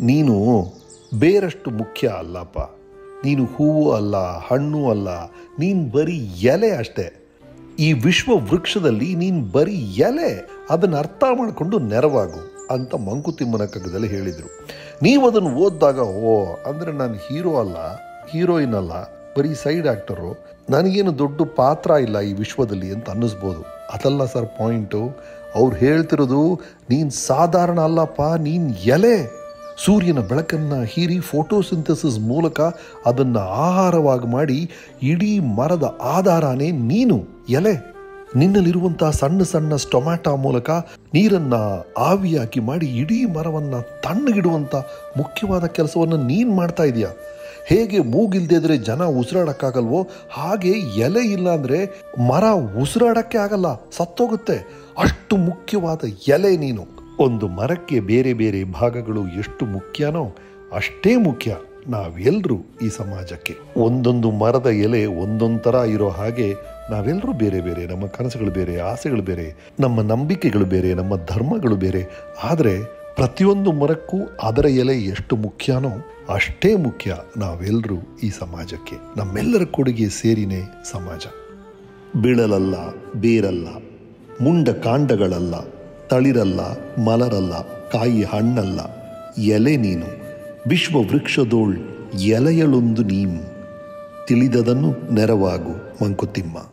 ನೀನು ಬೇರಷ್ಟು ಮುಖ್ಯ ಅಲ್ಲಪ್ಪ ನೀನು ಹೂವು ಅಲ್ಲ ಹಣ್ಣು ಅಲ್ಲ ನೀನು ಬರೀ ಎಲೆ ಅಷ್ಟೇ ಈ ವಿಶ್ವ ವೃಕ್ಷದಲ್ಲಿ ನೀನು ಬರೀ ಎಲೆ ಅದನ್ನು ಅರ್ಥ ಮಾಡಿಕೊಂಡು ನೆರವಾಗು ಅಂತ ಮಂಕುತಿಮ್ಮನ ಕಗ್ಗದಲ್ಲಿ ಹೇಳಿದರು ನೀವು ಅದನ್ನು ಓದಿದಾಗ ಓ ಅಂದರೆ ನಾನು ಹೀರೋ ಅಲ್ಲ ಹೀರೋಯಿನ್ ಅಲ್ಲ ಬರೀ ಸೈಡ್ ಆ್ಯಕ್ಟರು ನನಗೇನು ದೊಡ್ಡ ಪಾತ್ರ ಇಲ್ಲ ಈ ವಿಶ್ವದಲ್ಲಿ ಅಂತ ಅನ್ನಿಸ್ಬೋದು ಅದಲ್ಲ ಸರ್ ಪಾಯಿಂಟು ಅವ್ರು ಹೇಳ್ತಿರೋದು ನೀನು ಸಾಧಾರಣ ಅಲ್ಲಪ್ಪ ನೀನು ಎಲೆ ಸೂರ್ಯನ ಬೆಳಕನ್ನು ಹೀರಿ ಫೋಟೋಸಿಂಥಸಿಸ್ ಮೂಲಕ ಅದನ್ನು ಆಹಾರವಾಗಿ ಮಾಡಿ ಇಡೀ ಮರದ ಆಧಾರನೇ ನೀನು ಎಲೆ ನಿನ್ನಲ್ಲಿರುವಂತಹ ಸಣ್ಣ ಸಣ್ಣ ಸ್ಟೊಮ್ಯಾಟೊ ಮೂಲಕ ನೀರನ್ನ ಆವಿಯಾಗಿ ಮಾಡಿ ಇಡೀ ಮರವನ್ನ ತಣ್ಣಗಿಡುವಂತ ಮುಖ್ಯವಾದ ಕೆಲಸವನ್ನು ನೀನು ಮಾಡ್ತಾ ಇದೀಯ ಹೇಗೆ ಮೂಗಿಲ್ದೇ ಇದ್ರೆ ಜನ ಉಸಿರಾಡಕ್ಕಾಗಲ್ವೋ ಹಾಗೆ ಎಲೆ ಇಲ್ಲ ಅಂದ್ರೆ ಮರ ಉಸಿರಾಡಕ್ಕೆ ಆಗಲ್ಲ ಸತ್ತೋಗುತ್ತೆ ಅಷ್ಟು ಮುಖ್ಯವಾದ ಎಲೆ ನೀನು ಒಂದು ಮರಕ್ಕೆ ಬೇರೆ ಬೇರೆ ಭಾಗಗಳು ಎಷ್ಟು ಮುಖ್ಯನೋ ಅಷ್ಟೇ ಮುಖ್ಯ ನಾವೆಲ್ಲರೂ ಈ ಸಮಾಜಕ್ಕೆ ಒಂದೊಂದು ಮರದ ಎಲೆ ಒಂದೊಂದು ಥರ ಇರೋ ಹಾಗೆ ನಾವೆಲ್ಲರೂ ಬೇರೆ ಬೇರೆ ನಮ್ಮ ಕನಸುಗಳು ಬೇರೆ ಆಸೆಗಳು ಬೇರೆ ನಮ್ಮ ನಂಬಿಕೆಗಳು ಬೇರೆ ನಮ್ಮ ಧರ್ಮಗಳು ಬೇರೆ ಆದರೆ ಪ್ರತಿಯೊಂದು ಮರಕ್ಕೂ ಅದರ ಎಲೆ ಎಷ್ಟು ಮುಖ್ಯನೋ ಅಷ್ಟೇ ಮುಖ್ಯ ನಾವೆಲ್ಲರೂ ಈ ಸಮಾಜಕ್ಕೆ ನಮ್ಮೆಲ್ಲರ ಕೊಡುಗೆ ಸೇರಿನೇ ಸಮಾಜ ಬೀಳಲಲ್ಲ ಬೇರಲ್ಲ ಮುಂಡ ಕಾಂಡಗಳಲ್ಲ ತಳಿರಲ್ಲ ಮಲರಲ್ಲ ಕಾಯಿ ಹಣ್ಣಲ್ಲ ಎಲೆ ನೀನು ವಿಶ್ವ ವೃಕ್ಷದೋಳ್ ಎಲೆಯಳೊಂದು ನೀನು ತಿಳಿದದನ್ನು ನೆರವಾಗು ಮಂಕುತಿಮ್ಮ